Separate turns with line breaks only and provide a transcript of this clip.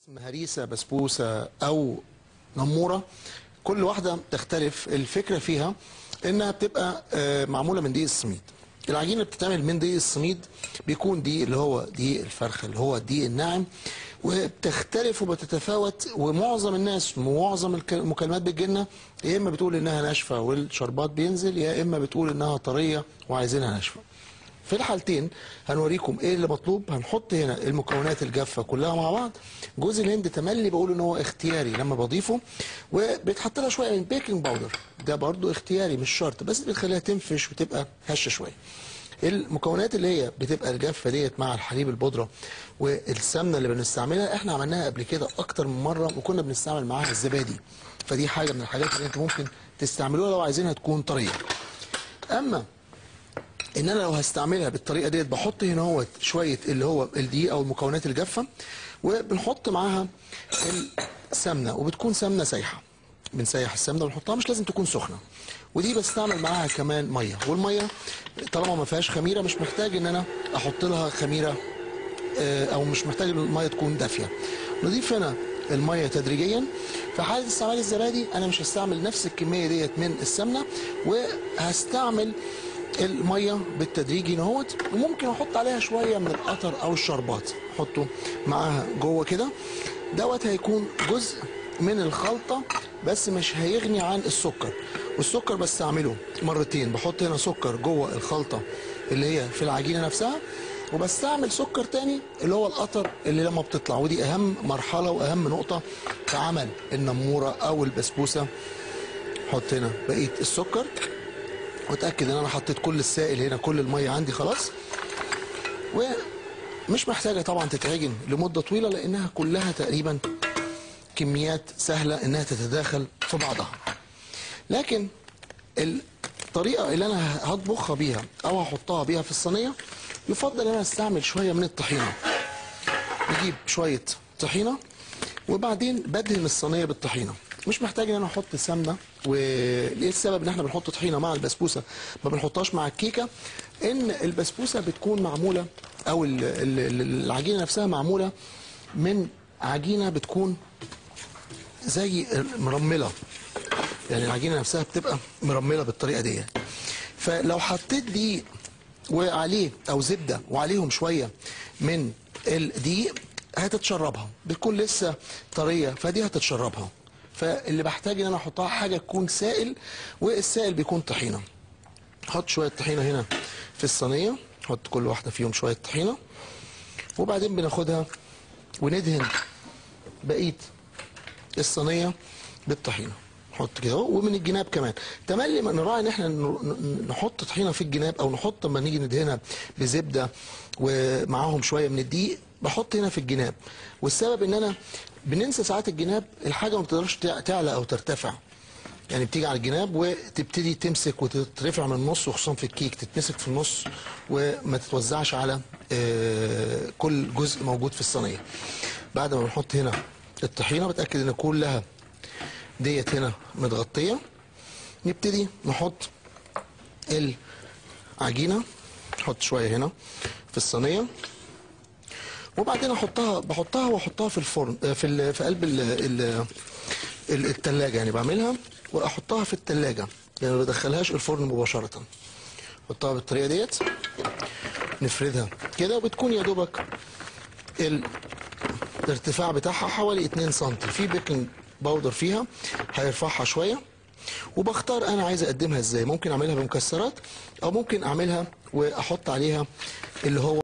هريسه بسبوسه او نموره كل واحده تختلف الفكره فيها انها بتبقى آه، معموله من دقيق السميد العجينه بتتعمل من دقيق السميد بيكون دقيق اللي هو دقيق الفرخه اللي هو الدقيق الناعم وبتختلف وبتتفاوت ومعظم الناس معظم الك- المكالمات بتجيلنا يا اما بتقول انها ناشفه والشربات بينزل يا اما بتقول انها طريه وعايزينها ناشفه في الحالتين هنوريكم ايه اللي مطلوب هنحط هنا المكونات الجافه كلها مع بعض جوز الهند تملي بقول ان هو اختياري لما بضيفه وبيتحط لها شويه من بيكنج باودر ده برضو اختياري مش شرط بس بتخليها تنفش وتبقى هشه شويه المكونات اللي هي بتبقى الجافه ديت مع الحليب البودره والسمنه اللي بنستعملها احنا عملناها قبل كده اكتر من مره وكنا بنستعمل معاها الزبادي فدي حاجه من الحاجات اللي انتوا ممكن تستعملوها لو عايزينها تكون طريه اما ان انا لو هستعملها بالطريقه ديت بحط هنا هو شويه اللي هو الدقيق او المكونات الجافه وبنحط معاها السمنه وبتكون سمنه سايحه بنسيح السمنه ونحطها مش لازم تكون سخنه ودي بستعمل معاها كمان ميه والميه طالما ما فيهاش خميره مش محتاج ان انا احط لها خميره آه، او مش محتاج الميه تكون دافيه نضيف هنا الميه تدريجيا في حاله استعمال الزبادي انا مش هستعمل نفس الكميه ديت من السمنه وهستعمل الميه بالتدريج هنا اهوت وممكن احط عليها شويه من القطر او الشربات احطه معاها جوه كده دوت هيكون جزء من الخلطه بس مش هيغني عن السكر والسكر بستعمله مرتين بحط هنا سكر جوه الخلطه اللي هي في العجينه نفسها وبستعمل سكر تاني اللي هو القطر اللي لما بتطلع ودي اهم مرحله واهم نقطه في عمل النموره او البسبوسه حط هنا بقيه السكر واتاكد ان انا حطيت كل السائل هنا كل الميه عندي خلاص ومش محتاجه طبعا تتعجن لمده طويله لانها كلها تقريبا كميات سهله انها تتداخل في بعضها لكن الطريقه اللي انا هطبخها بيها او هحطها بيها في الصينيه يفضل ان انا استعمل شويه من الطحينه نجيب شويه طحينه وبعدين بدهن الصينيه بالطحينه مش محتاج ان انا احط سمنه وليه السبب ان احنا بنحط طحينه مع البسبوسه ما بنحطهاش مع الكيكه ان البسبوسه بتكون معموله او ال- ال- ال- العجينه نفسها معموله من عجينه بتكون زي مرمله يعني العجينه نفسها بتبقى مرمله بالطريقه دي فلو حطيت دقيق وعليه او زبده وعليهم شويه من الدقيق هتتشربها بتكون لسه طريه فدي هتتشربها فاللي بحتاج ان انا احطها حاجه تكون سائل والسائل بيكون طحينه حط شويه طحينه هنا في الصينيه حط كل واحده فيهم شويه طحينه وبعدين بناخدها وندهن بقيه الصينيه بالطحينه نحط كده اهو ومن الجناب كمان تملي ما نراعي ان احنا ن- ن- نحط طحينه في الجناب او نحط لما نيجي ندهنها بزبده ومعاهم شويه من الدقيق بحط هنا في الجناب والسبب ان انا بننسى ساعات الجناب الحاجه ما بتقدرش تع- تعلى او ترتفع يعني بتيجي على الجناب وتبتدي تمسك وتترفع من النص وخصوصا في الكيك تتمسك في النص وما تتوزعش على آه، كل جزء موجود في الصينيه بعد ما بنحط هنا الطحينه بتاكد ان كلها ديت هنا متغطيه نبتدي نحط العجينه نحط شويه هنا في الصينيه وبعدين احطها بحطها واحطها في الفرن آه، في ال- في قلب ال ال ال- التلاجة يعني بعملها واحطها في التلاجة يعني ما بدخلهاش الفرن مباشرة احطها بالطريقة ديت نفردها كده وبتكون يا دوبك ال- الارتفاع بتاعها حوالي 2 سم في بيكنج باودر فيها هيرفعها شوية وبختار انا عايز اقدمها ازاي ممكن اعملها بمكسرات او ممكن اعملها واحط عليها اللي هو